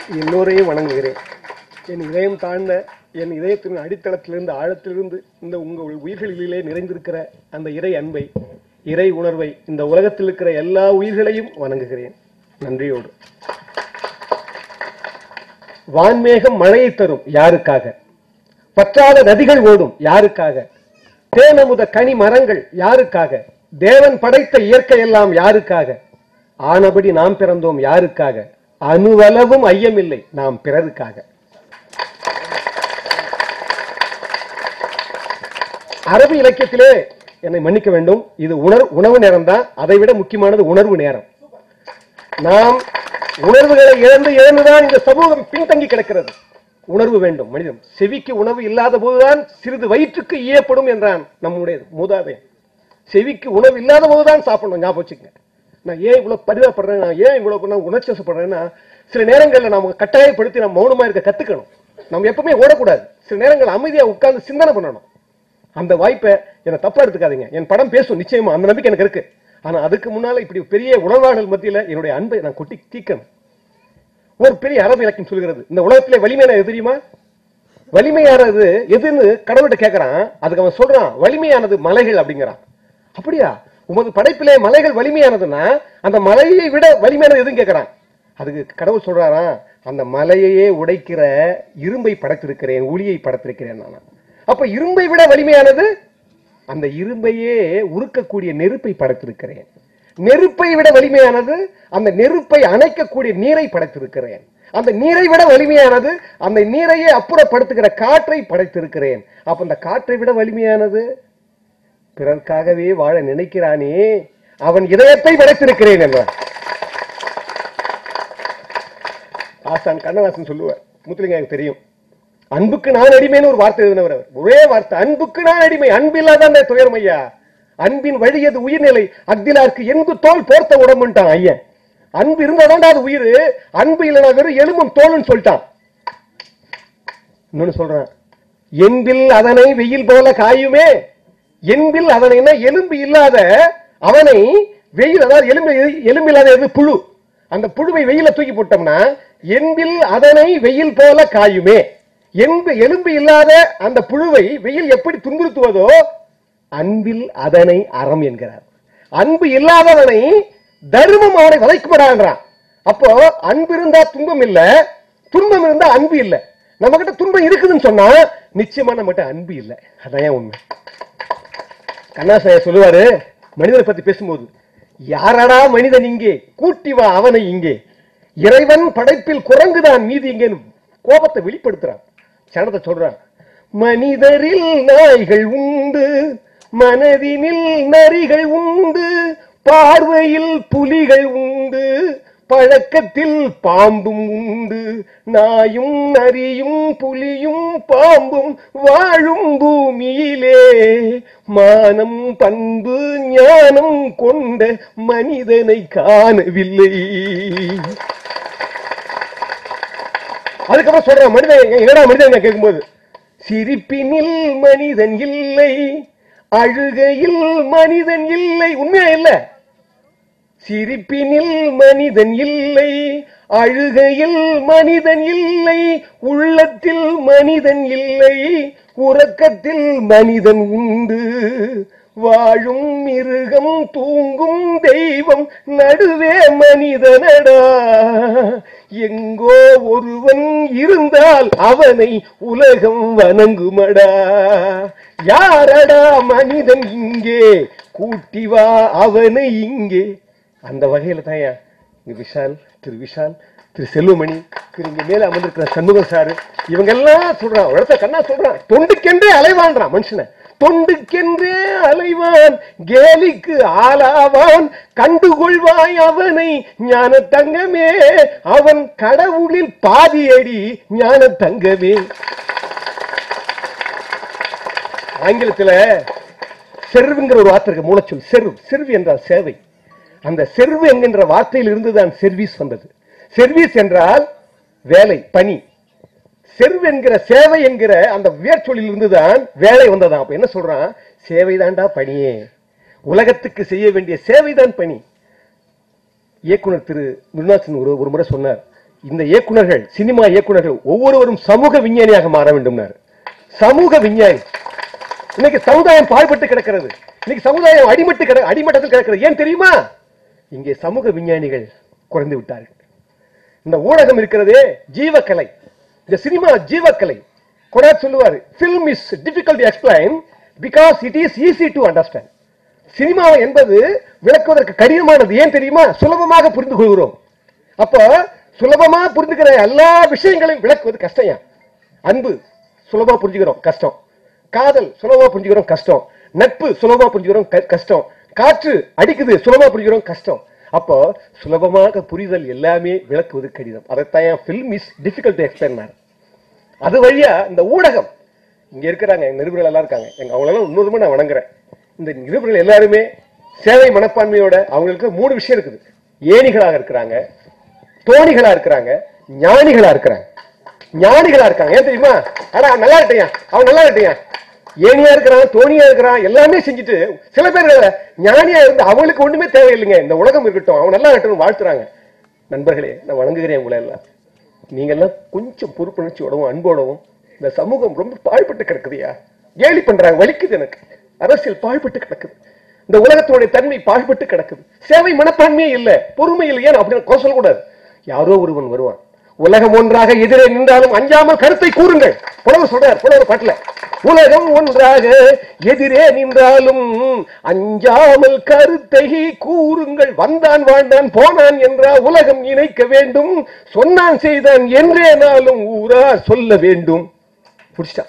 எல்லோரையும் வணங்குகிறேன் என் இதயம் தாழ்ந்த என் இதயத்தின் அடித்தளத்திலிருந்து ஆழத்திலிருந்து இந்த உங்கள் உயிர்களிலே நிறைந்திருக்கிற அந்த இறை அன்பை இறை உணர்வை இந்த உலகத்தில் இருக்கிற எல்லா உயிர்களையும் வணங்குகிறேன் நன்றியோடு வான்மேகம் மழையை தரும் யாருக்காக பற்றாத நதிகள் ஓடும் யாருக்காக தேனமுத கனி மரங்கள் யாருக்காக தேவன் படைத்த இயற்கை எல்லாம் யாருக்காக ஆனபடி நாம் பிறந்தோம் யாருக்காக அணுவளவும் ஐயமில்லை நாம் பிறருக்காக அரபு இலக்கியத்திலே என்னை மன்னிக்க வேண்டும் இது உணர் உணவு நேரம் தான் அதை விட முக்கியமானது உணர்வு நேரம் நாம் உணர்வுகளை இழந்து இழந்துதான் இந்த சமூகம் பின்தங்கி கிடக்கிறது உணர்வு வேண்டும் மனிதன் செவிக்கு உணவு இல்லாத போதுதான் சிறிது வயிற்றுக்கு ஈயப்படும் என்றான் நம்முடைய மூதாதையன் செவிக்கு உணவு இல்லாத போதுதான் சாப்பிடணும் ஞாபகம் வச்சுக்கங்க நான் ஏன் இவ்வளவு பரிதாபப்படுறேன் நான் ஏன் இவ்வளவு நான் உணர்ச்சி வசப்படுறேன்னா சில நேரங்கள்ல நம்ம கட்டாயப்படுத்தி நம்ம மௌனமா இருக்க கத்துக்கணும் நம்ம எப்பவுமே ஓடக்கூடாது சில நேரங்கள் அமைதியா உட்கார்ந்து சிந்தனை பண்ணணும் அந்த வாய்ப்பை என்னை தப்பா எடுத்துக்காதீங்க என் படம் பேசும் நிச்சயமா அந்த நம்பிக்கை எனக்கு இருக்கு ஆனா அதுக்கு முன்னால இப்படி பெரிய உணர்வாளர்கள் மத்தியில என்னுடைய அன்பை நான் கொட்டி தீக்கணும் ஒரு பெரிய அரபு இலக்கியம் சொல்கிறது இந்த உலகத்திலே வலிமையான எது தெரியுமா வலிமையானது எதுன்னு கடவுள்கிட்ட கேட்கறான் அதுக்கு அவன் சொல்றான் வலிமையானது மலைகள் அப்படிங்கிறான் அப்படியா உமது படைப்பிலே மலைகள் வலிமையானதுன்னா அந்த மலையை விட வலிமையானது எதுன்னு கேட்கறான் அதுக்கு கடவுள் சொல்றாராம் அந்த மலையையே உடைக்கிற இரும்பை படைத்திருக்கிறேன் ஒளியை படைத்திருக்கிறேன் நான் அப்ப இரும்பை விட வலிமையானது அந்த இரும்பையே உருக்கக்கூடிய நெருப்பை படைத்திருக்கிறேன் நெருப்பை விட வலிமையானது அந்த நெருப்பை அணைக்கக்கூடிய நீரை படைத்திருக்கிறேன் அந்த நீரை விட வலிமையானது அந்த நீரையே அப்புறப்படுத்துகிற காற்றை படைத்திருக்கிறேன் அப்ப அந்த காற்றை விட வலிமையானது பிறர்க்காகவே வாழ நினைக்கிறானே அவன் இதயத்தை படைத்திருக்கிறேன் என்றான் ஆசான் கண்ணதாசன் சொல்லுவார் முத்துலிங்க எனக்கு தெரியும் அன்புக்கு நான் அடிமைன்னு ஒரு வார்த்தை எழுதினவர் அவர் ஒரே வார்த்தை அன்புக்கு நான் அடிமை அன்பில்லாத அந்த துயரம் ஐயா அன்பின் வழியது உயிர்நிலை அக்திலாருக்கு எங்கு தோல் போர்த்த உடம்புட்டான் ஐயன் அன்பு இருந்தாதான்டா அது உயிர் அன்பு இல்லைனா வெறும் எலும்பும் தோல்னு சொல்லிட்டான் இன்னொன்னு சொல்றான் என்பில் அதனை வெயில் போல காயுமே என்பில் அதனைனா எலும்பு இல்லாத அவனை வெயில் அதாவது எலும்பு எலும்பு இல்லாத எது புழு அந்த புழுவை வெயில தூக்கி போட்டோம்னா என்பில் அதனை வெயில் போல காயுமே என்பு எலும்பு இல்லாத அந்த புழுவை வெயில் எப்படி துன்புறுத்துவதோ அன்பில் அதனை அறம் என்கிறார் அன்பு இல்லாதவனை தர்மம் அவனை வதைக்குமடான்றான் அப்போ அன்பு இருந்தா துன்பம் இல்ல துன்பம் இருந்தா அன்பு இல்ல நம்ம கிட்ட துன்பம் இருக்குதுன்னு சொன்னா நிச்சயமா நம்ம கிட்ட அன்பு இல்ல அதான் ஏன் உண்மை கண்ணாசாய சொல்லுவாரு மனிதனை பத்தி பேசும்போது யாரடா மனிதன் இங்கே கூட்டி வா அவனை இங்கே இறைவன் படைப்பில் குரங்குதான் மீதி இங்கேன்னு கோபத்தை வெளிப்படுத்துறான் சடத்தை சொல்றான் மனிதரில் நாய்கள் உண்டு மனதினில் நரிகள் உண்டு பார்வையில் புலிகள் உண்டு பழக்கத்தில் பாம்பும் உண்டு நாயும் நரியும் புலியும் பாம்பும் வாழும் பூமியிலே மானம் பண்பு ஞானம் கொண்ட மனிதனை காணவில்லை அதுக்கப்புறம் சொல்றேன் மனிதன் என்னடா மனிதன் நான் கேட்கும்போது சிரிப்பினில் மனிதன் இல்லை அழுகையில் மனிதன் இல்லை உண்மையா இல்ல சிரிப்பினில் மனிதன் இல்லை அழுகையில் மனிதன் இல்லை உள்ளத்தில் மனிதன் இல்லை உறக்கத்தில் மனிதன் உண்டு வாழும் மிருகம் தூங்கும் தெய்வம் நடுவே மனிதனடா எங்கோ ஒருவன் இருந்தால் அவனை உலகம் வணங்குமடா யாரடா மனிதன் இங்கே கூட்டி வா அவனை இங்கே அந்த வகையில தாயா இங்க விஷால் திரு விஷால் திரு செல்வமணி திரு இங்க மேல அமர்ந்திருக்கிற சண்முகம் சாரு இவங்க எல்லாம் சொல்றான் உடத்த கண்ணா சொல்றான் தொண்டுக்கென்றே அலைவான்றான் மனுஷனை தொண்டுக்கென்றே அலைவான் கேலிக்கு ஆளாவான் கண்டுகொள்வாய் அவனை ஞான தங்கமே அவன் கடவுளில் பாதியடி ஞான தங்கமே ஆங்கிலத்துல செர்வுங்கிற ஒரு வார்த்தை இருக்கு மூலச்சொல் செர்வ் செர்வு என்றால் சேவை அந்த செர்வு என்கின்ற வார்த்தையில் இருந்துதான் சர்வீஸ் வந்தது சர்வீஸ் என்றால் வேலை பணி செர்வு என்கிற சேவை என்கிற அந்த வேர்ச்சொல்லில் இருந்துதான் வேலை வந்ததான் அப்ப என்ன சொல்றான் சேவை தாண்டா பணியே உலகத்துக்கு செய்ய வேண்டிய சேவைதான் பணி இயக்குனர் திரு குருநாசன் ஒரு ஒரு முறை சொன்னார் இந்த இயக்குனர்கள் சினிமா இயக்குனர்கள் ஒவ்வொருவரும் சமூக விஞ்ஞானியாக மாற வேண்டும்னாரு சமூக விஞ்ஞானி இன்னைக்கு சமுதாயம் பாழ்பட்டு கிடக்கிறது இன்னைக்கு சமுதாயம் அடிமட்டு கிட அடிமட்டத்தில் கிடக்கிறது ஏன் தெரியுமா இங்கே சமூக விஞ்ஞானிகள் குறைந்து விட்டார்கள் இந்த ஊடகம் இருக்கிறதே ஜீவக்கலை இந்த சினிமா ஜீவக்கலை கொடாத் சொல்லுவாரு film is difficult to explain because it is easy to understand cinema என்பது விளக்குவதற்கு கடினமானது ஏன் தெரியுமா சுலபமாக புரிந்து கொள்கிறோம் அப்போ சுலபமா புரிந்துக்கிற எல்லா விஷயங்களையும் விளக்குவது கஷ்டம் அன்பு சுலபமா புரிஞ்சுக்கிறோம் கஷ்டம் காதல் சுலபமா புரிஞ்சுக்கிறோம் கஷ்டம் நட்பு சுலபமா புரிஞ்சுக்கிறோம் க- கஷ்டம் காற்று அடிக்குது சுலபமா புரிஞ்சுக்கிறோம் கஷ்டம் அப்போ சுலபமாக புரிதல் எல்லாமே விளக்குவது கடினம் அதைத்தான் என் film is difficult to explain அது வழியா இந்த ஊடகம் இங்க இருக்கிறாங்க எங்க நிருபர்கள் எல்லாம் இருக்காங்க எங்க அவங்களெல்லாம் இன்னொருமே நான் வணங்குறேன் இந்த நிருபர்கள் எல்லாருமே சேவை மனப்பான்மையோட அவங்களுக்கு மூணு விஷயம் இருக்குது ஏணிகளாக இருக்கிறாங்க தோணிகளா இருக்கிறாங்க ஞானிகளா இருக்கிறாங்க ஞானிகளா இருக்காங்க ஏன் தெரியுமா ஆனா அவன் நல்லா இருக்கட்டையா அவன் நல்லா இருக்கட்டையா ஏனியா இருக்கிறான் தோணியா இருக்கிறான் எல்லாமே செஞ்சுட்டு சில பேர் ஞானியா இருந்து அவங்களுக்கு ஒண்ணுமே தேவையில்லைங்க இந்த உலகம் இருக்கட்டும் அவன் நல்லா இருக்கட்டும் வாழ்த்துறாங்க நண்பர்களே நான் வணங்குகிறேன் உங்களை எல்லாம் நீங்க எல்லாம் கொஞ்சம் பொறுப்புணர்ச்சியோடவும் அன்போடவும் இந்த சமூகம் ரொம்ப பாழ்பட்டு கிடக்குதுயா கேலி பண்றாங்க வலிக்குது எனக்கு அரசியல் பாழ்பட்டு கிடக்குது இந்த உலகத்தோட தன்மை பாழ்பட்டு கிடக்குது சேவை மனப்பான்மையே இல்ல பொறுமை இல்லை ஏன் அப்படின்னு குறை சொல்லக்கூடாது யாரோ ஒருவன் வருவான் உலகம் ஒன்றாக எதிரே நின்றாலும் அஞ்சாமல் கருத்தை கூறுங்கள் புலவர் சொல்றார் புலவர் பாட்டுல உலகம் ஒன்றாக எதிரே நின்றாலும் அஞ்சாமல் கருத்தை கூறுங்கள் வந்தான் வாழ்ந்தான் போனான் என்றா உலகம் இணைக்க வேண்டும் சொன்னான் செய்தான் என்றே நாளும் ஊரா சொல்ல வேண்டும் புடிச்சிட்டான்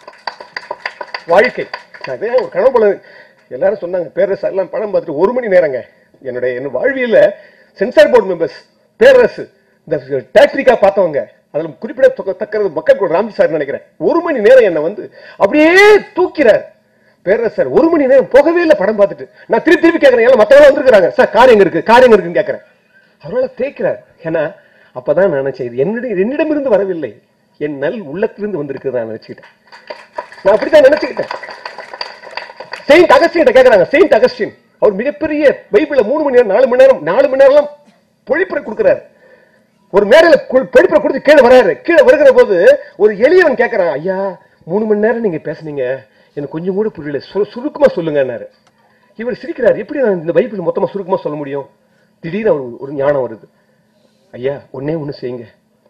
வாழ்க்கை அதே ஒரு கனவு போல எல்லாரும் சொன்னாங்க பேரரசு எல்லாம் படம் பார்த்துட்டு ஒரு மணி நேரங்க என்னுடைய என் வாழ்வியல்ல சென்சார் போர்டு மெம்பர்ஸ் பேரரசு இந்த டேக்ட்ரிக்கா பார்த்தவங்க அதுல குறிப்பிடத்தக்கது மக்கள் கூட ராம்ஜி சார் நினைக்கிறேன் ஒரு மணி நேரம் என்ன வந்து அப்படியே தூக்கிறார் பேரரசர் ஒரு மணி நேரம் போகவே இல்லை படம் பார்த்துட்டு நான் திருப்பி திருப்பி கேட்கறேன் எல்லாம் மத்தவங்க வந்திருக்காங்க சார் கார் எங்க இருக்கு கார் எங்க இருக்குன்னு கேட்கறேன் அவரால் தேய்க்கிறார் ஏன்னா அப்பதான் நான் நினைச்சேன் இது என்னுடைய என்னிடமிருந்து வரவில்லை என் நல் உள்ளத்திலிருந்து வந்திருக்குது நான் நினைச்சுக்கிட்டேன் நான் அப்படித்தான் நினைச்சுக்கிட்டேன் செயின்ட் அகஸ்டின் கேக்குறாங்க செயின்ட் அகஸ்டின் அவர் மிகப்பெரிய பைபிள மூணு மணி நேரம் நாலு மணி நேரம் நாலு மணி நேரம் பொழிப்புரை கொடுக்கிறார் ஒரு மேடையில கு- பொழிப்புரை கொடுத்து கீழே வராரு கீழே வருகிற போது ஒரு எளியவன் கேட்கறான் ஐயா மூணு மணி நேரம் நீங்க பேசுனீங்க எனக்கு கொஞ்சம் கூட புரியல சு- சுருக்கமா சொல்லுங்கன்னாரு இவர் சிரிக்கிறார் எப்படி நான் இந்த பைபிள் மொத்தமா சுருக்கமா சொல்ல முடியும் திடீர்னு அவர் ஒரு ஞானம் வருது ஐயா ஒண்ணே ஒண்ணு செய்யுங்க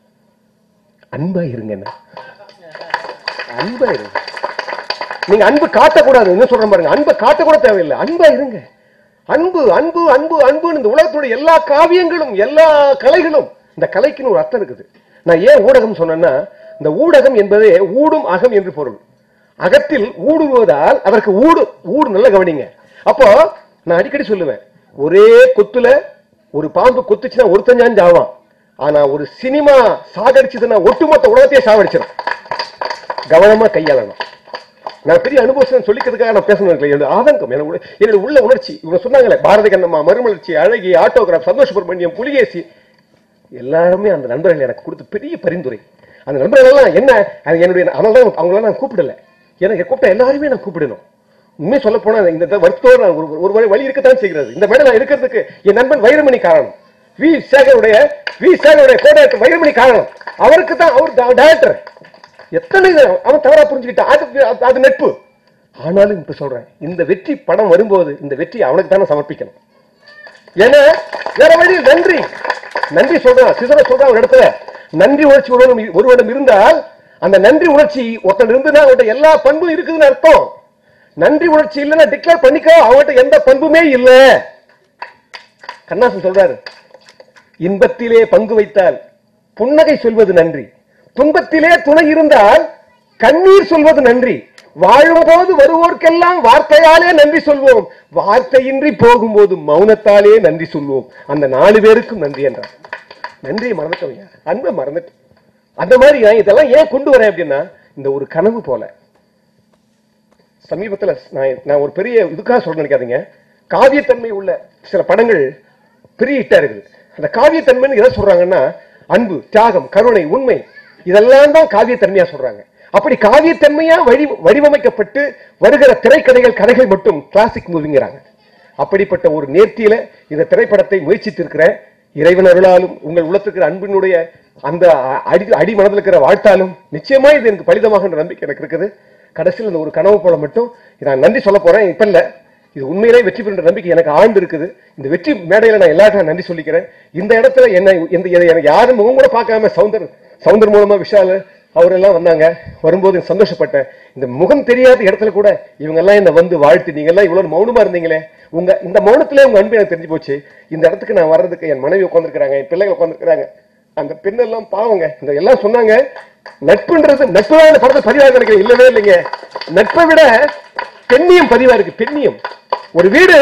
அன்பா இருங்க என்ன அன்பா இருங்க நீங்க அன்பு காட்டக்கூடாது என்ன சொல்றேன் பாருங்க அன்பை காட்டக்கூட தேவையில்லை அன்பா இருங்க அன்பு அன்பு அன்பு அன்புன்னு இந்த உலகத்தோட எல்லா காவியங்களும் எல்லா கலைகளும் இந்த கலைக்குன்னு ஒரு அர்த்தம் இருக்குது நான் ஏன் ஊடகம் சொன்னேன்னா இந்த ஊடகம் என்பதே ஊடும் அகம் என்று பொருள் அகத்தில் ஊடுருவதால் அதற்கு ஊடு ஊடு நல்ல கவனிங்க அப்போ நான் அடிக்கடி சொல்லுவேன் ஒரே கொத்துல ஒரு பாம்பு கொத்துச்சுன்னா ஒருத்தஞ்சான் சாவான் ஆனா ஒரு சினிமா சாகடிச்சதுன்னா ஒட்டுமொத்த உலகத்தையே சாவடிச்சிடும் கவனமா கையாளணும் நான் பெரிய அனுபவம் சொல்லிக்கிறதுக்காக நான் பேசணும் இல்லை என்னோட ஆதங்கம் என்னோட உள்ள- என்னோட உள்ள உணர்ச்சி இவங்க சொன்னாங்களே பாரதி கண்ணம்மா மறுமலர்ச்சி அழகி ஆட்டோகிராஃப் சந்தோஷ சுப்பிரமணியம் புலிகேசி எல்லாருமே அந்த நண்பர்கள் எனக்கு கொடுத்த பெரிய பரிந்துரை அந்த நண்பர்கள் எல்லாம் என்ன அது என்னுடைய அதனால தான் அவங்கள நான் கூப்பிடல எனக்கு கூப்பிட்ட எல்லாருமே நான் கூப்பிடணும் உண்மை சொல்ல போனா இந்த இந்த வருத்தத்தோடு நான் ஒரு ஒரு வழி வழி இருக்கத்தான் செய்கிறது இந்த மேடை நான் இருக்கிறதுக்கு என் நண்பன் வைரமணி காரணம் வி சேகருடைய வி சேகருடைய கோடையர் வைரமணி காரணம் அவருக்கு தான் அவர் டைரக்டர் எத்தனை இது அவன் தவறா புரிஞ்சுக்கிட்டான் அது அது- அது நட்பு ஆனாலும் இப்ப சொல்றேன் இந்த வெற்றி படம் வரும்போது இந்த வெற்றி அவனுக்கு தானே சமர்ப்பிக்கணும் ஏன்னா வேற வழி நன்றி நன்றி சொல்றான் சிதற சொல்றான் ஒரு இடத்துல நன்றி உணர்ச்சி ஒருவனும் ஒருவனிடம் இருந்தால் அந்த நன்றி உணர்ச்சி ஒருத்தன் இருந்துன்னா அவன்கிட்ட எல்லா பண்பும் இருக்குதுன்னு அர்த்தம் நன்றி உணர்ச்சி இல்லைன்னா டிக்ளேர் பண்ணிக்கோ அவன்கிட்ட எந்த பண்புமே இல்ல கண்ணாசன் சொல்றாரு இன்பத்திலே பங்கு வைத்தால் புன்னகை சொல்வது நன்றி துன்பத்திலே துணை இருந்தால் கண்ணீர் சொல்வது நன்றி வாழும்போது வருவோர்க்கெல்லாம் வார்த்தையாலே நன்றி சொல்வோம் வார்த்தையின்றி போகும்போது மௌனத்தாலே நன்றி சொல்வோம் அந்த நாலு பேருக்கும் நன்றி என்றார் நன்றியை மறந்துட்டோம் அன்பை மறந்துட்டு அந்த மாதிரி நான் இதெல்லாம் ஏன் கொண்டு வரேன் அப்படின்னா இந்த ஒரு கனவு போல சமீபத்துல நான் நான் ஒரு பெரிய இதுக்காக சொல்ல நினைக்காதீங்க காவியத்தன்மை உள்ள சில படங்கள் பெரிய ஹிட்டா இருக்குது அந்த காவியத்தன்மைன்னு எதை சொல்றாங்கன்னா அன்பு தியாகம் கருணை உண்மை இதெல்லாம் தான் காவியத்தன்மையா சொல்றாங்க அப்படி காவியத்தன்மையா வடி வடிவமைக்கப்பட்டு வருகிற திரைக்கதைகள் கதைகள் மட்டும் கிளாசிக் மூவிங்கிறாங்க அப்படிப்பட்ட ஒரு நேர்த்தியில இந்த திரைப்படத்தை முயற்சித்திருக்கிற இறைவன் அருளாலும் உங்கள் உள்ளத்திற்கு அன்பினுடைய அந்த அ- அடி அடி மனதில் இருக்கிற வாழ்த்தாலும் நிச்சயமா இது எனக்கு பலிதமாகின்ற நம்பிக்கை எனக்கு இருக்குது கடைசியில் இந்த ஒரு கனவு போல மட்டும் நான் நன்றி சொல்ல போறேன் இப்ப இல்ல இது உண்மையிலே வெற்றி பெறுன்ற நம்பிக்கை எனக்கு ஆழ்ந்து இருக்குது இந்த வெற்றி மேடையில நான் எல்லாருக்கும் நன்றி சொல்லிக்கிறேன் இந்த இடத்துல என்ன இந்த இதை எனக்கு யாரும் முகம் கூட பார்க்காம சவுந்தர் சவுந்தர் மூலமா விஷால் அவரெல்லாம் வந்தாங்க வரும்போது எனக்கு சந்தோஷப்பட்டேன் இந்த முகம் தெரியாத இடத்துல கூட இவங்க எல்லாம் என்ன வந்து வாழ்த்து நீங்க எல்லாம் இவ்வளவு மௌனமா இருந்தீங்களே உங்க இந்த மௌனத்திலே உங்க அன்பு எனக்கு தெரிஞ்சு போச்சு இந்த இடத்துக்கு நான் வர்றதுக்கு என் மனைவி உட்காந்துருக்காங்க என் பிள்ளைகள் உட்காந்துருக்காங்க அந்த பெண்ணெல்லாம் பாவங்க இந்த எல்லாம் சொன்னாங்க நட்புன்றது நட்பு தான் இந்த படத்தை பதிவாக நினைக்கிறேன் இல்லவே இல்லைங்க நட்பை விட பெண்ணியம் பதிவா இருக்கு பெண்ணியம் ஒரு வீடு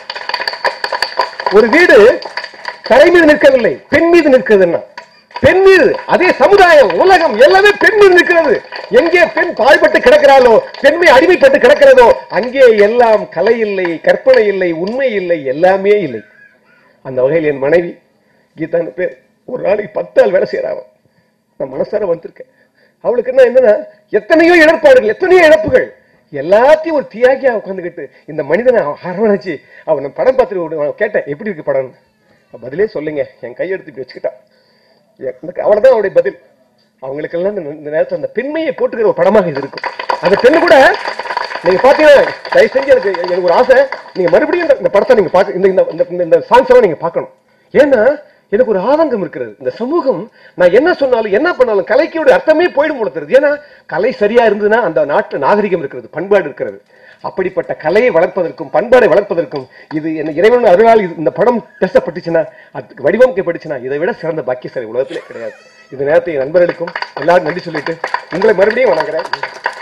ஒரு வீடு தரை மீது நிற்கவில்லை பெண் மீது நிற்கிறதுன்னா பெண் மீது அதே சமுதாயம் உலகம் எல்லாமே பெண் மீது நிற்கிறது எங்கே பெண் பாழ்பட்டு கிடக்கிறாளோ பெண்மை அடிமைப்பட்டு கிடக்கிறதோ அங்கே எல்லாம் கலை இல்லை கற்பனை இல்லை உண்மை இல்லை எல்லாமே இல்லை அந்த வகையில் என் மனைவி கீதான்னு பேர் ஒரு நாளைக்கு பத்து ஆள் வேலை செய்யறாங்க நான் மனசார வந்திருக்கேன் அவளுக்கு என்ன என்னன்னா எத்தனையோ இடர்பாடுகள் எத்தனையோ இழப்புகள் எல்லாத்தையும் ஒரு தியாகியா உட்காந்துக்கிட்டு இந்த மனிதனை அரவணைச்சு அவன் படம் பார்த்துட்டு அவன் கேட்டேன் எப்படி இருக்கு படம் பதிலே சொல்லுங்க என் கையெடுத்து இப்படி வச்சுக்கிட்டா எனக்கு அவ்வளவுதான் அவருடைய பதில் அவங்களுக்கெல்லாம் இந்த இந்த நேரத்தில் அந்த பெண்மையை போட்டுக்கிற ஒரு படமாக இது இருக்கும் அந்த பெண்ணு கூட நீங்க பாத்தீங்கன்னா தயவு செஞ்சு எனக்கு எனக்கு ஒரு ஆசை நீங்க மறுபடியும் இந்த- இந்த படத்தை நீங்க பார்க்க இந்த இந்த- இந்த இந்த சாங்ஸ் எல்லாம் நீங்க பார்க்கணும் ஏன்னா எனக்கு ஒரு ஆதங்கம் இருக்கிறது இந்த சமூகம் நான் என்ன சொன்னாலும் என்ன பண்ணாலும் கலைக்கோட அர்த்தமே போயிடும் போல தெரியுது ஏன்னா கலை சரியா இருந்ததுன்னா அந்த நாட்டு நாகரிகம் இருக்கிறது பண்பாடு இருக்கிறது அப்படிப்பட்ட கலையை வளர்ப்பதற்கும் பண்பாடை வளர்ப்பதற்கும் இது என்ன இறைவன் அருளால் இது- இந்த படம் பேசப்பட்டுச்சுன்னா அதுக்கு வடிவமைக்கப்பட்டுச்சுன்னா இதை விட சிறந்த பாக்கியசாலி உலகத்திலே கிடையாது இந்த நேரத்தை என் நண்பர்களுக்கும் எல்லாரும் நன்றி சொல்லிட்டு உங்களை மறுபடியும் வணங்குறேன்